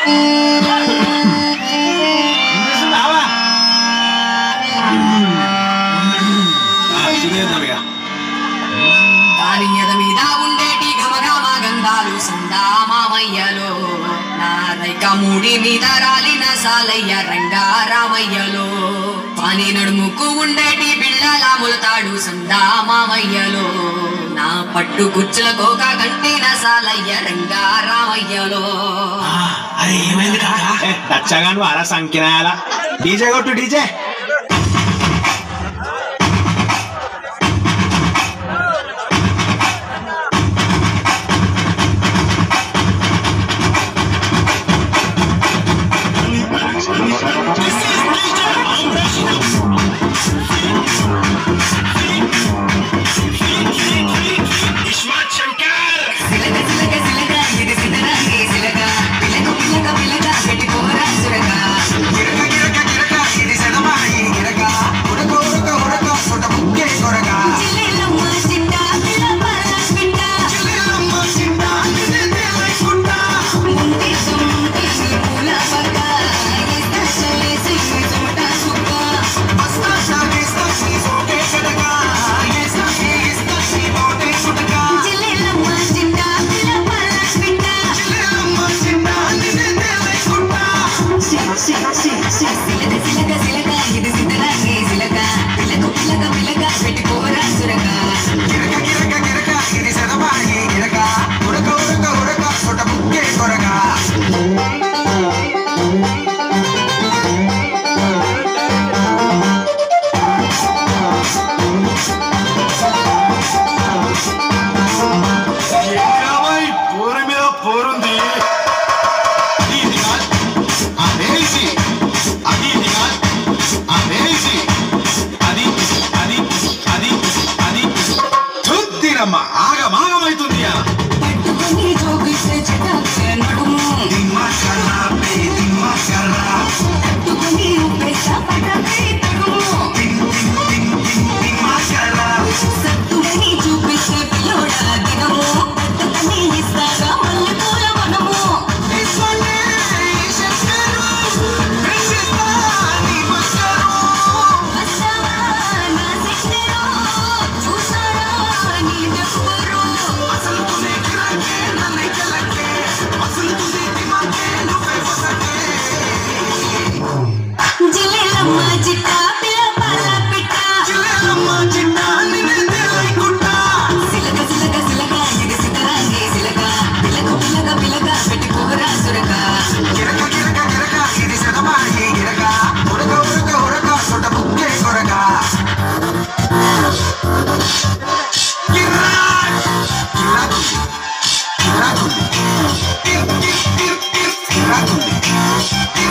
వినిపిస్తుందావా? ఆ, శుభేద్దాం ఇక. దాని ఎద మీద ఉండేటి ఘమఘమ గంధాలు సందా మామయ్యలో నారైక ముడి మీద రాలిన సాలయ్య రంగా రామయ్యలో పాని నడుముకు ఉండేటి బిళ్ళల ములతాడు సందా మామయ్యలో నా పట్టు కుచ్చుల కోక కంటిన సాలయ్య రంగా రామయ్యలో ఆ, అరే ఏమైంది కాకా దచ్చగాను అలా సంకినాయాల డీజే కొట్టు డీజే సిలక సిలక సిలక ఇది సిద్ధరాగే సిలక పిలక పిలక పిలక పెట్టుకోరా సురక గిరక గిరక గిరక ఇది సెదమా ఈ గిరక ఉడక ఉడక ఉడక సొట ముక్కే కొరక చిల్లెలమ్మ చిన్న పిల్ల పల్ల పిట్ట చిల్లెలమ్మ చిన్న నిన్నే తేలేసుకుంట ముందే సొంటి పూల పక్క ఇస్తా చలేసి చోట సుక్క అస్తా షాగేస్తా శ్రీ సోకే కడక ఏస్తా శ్రీ ఇస్తా శ్రీ నోటే సుడక చిల్లెలమ్మ చిన్న పిల్ల పల్ల పిట్ట చిల్లెలమ్మ చిన్న నిన్నే తేలేసుకుంట సిలక సిలక సిలక ఇది సిద్ధరాగే సిలక పిలక పిలక పిలక పెట్టుకోరా సురక గిరక గిరక గిరక ఇది సెదమా ఈ గిరక ఉడక ఉడక ఉడక సొట ముక్కే కొరక ఏయ్, పోరు మీద పోరుంది అది ఇది కాదు అదేసి అది ఇది కాదు అదేసి అది అది అది అది చూద్దిరమ్మ ఆగమాగమైతుంది పట్టుకొని జోగిస్తే చెట్ట నడుము దిమ్మా కర్రా పే దిమ్మా కర్రా పట్టుకొని ఉప్పేస పట్టపై తడుము దిమ్ దిమ్ దిమ్ దిమ్ దిమ్మా కర్రా సత్తుడని చూపిస్తే పిల్లోడా దినము పట్టుకొని ఇస్తాగా మల్లె పూల వనము This one is Shakaro. This is Pani Maskaro. వస్తావా నా సిక్నెరో చూసారా నీ నెప్పరు అసలు తునే కిరాకే నన్నే కెలకే అసలు తునే దిమాకే నువ్వే వసకే జిల్లెలమ్మ చిట్ట పిల్ల పాల పిట్ట చిల్లెలమ్మ చిన్న నిన్నే తేలైకుంటా సిలక సిలక సిలక ఇది సిద్ధరాగే సిలక పిలక పిలక పిలక పెట్టుకోరా సురక గిరక గిరక గిరక ఇది సెదమా ఈ గిరక ఉడక ఉడక ఉడక సొట ముక్కే కొరక గిరాక్ గిరాకుంది గిరాకుంది గిర్ గిర్ గిర్ గిర్ గిరాకుంది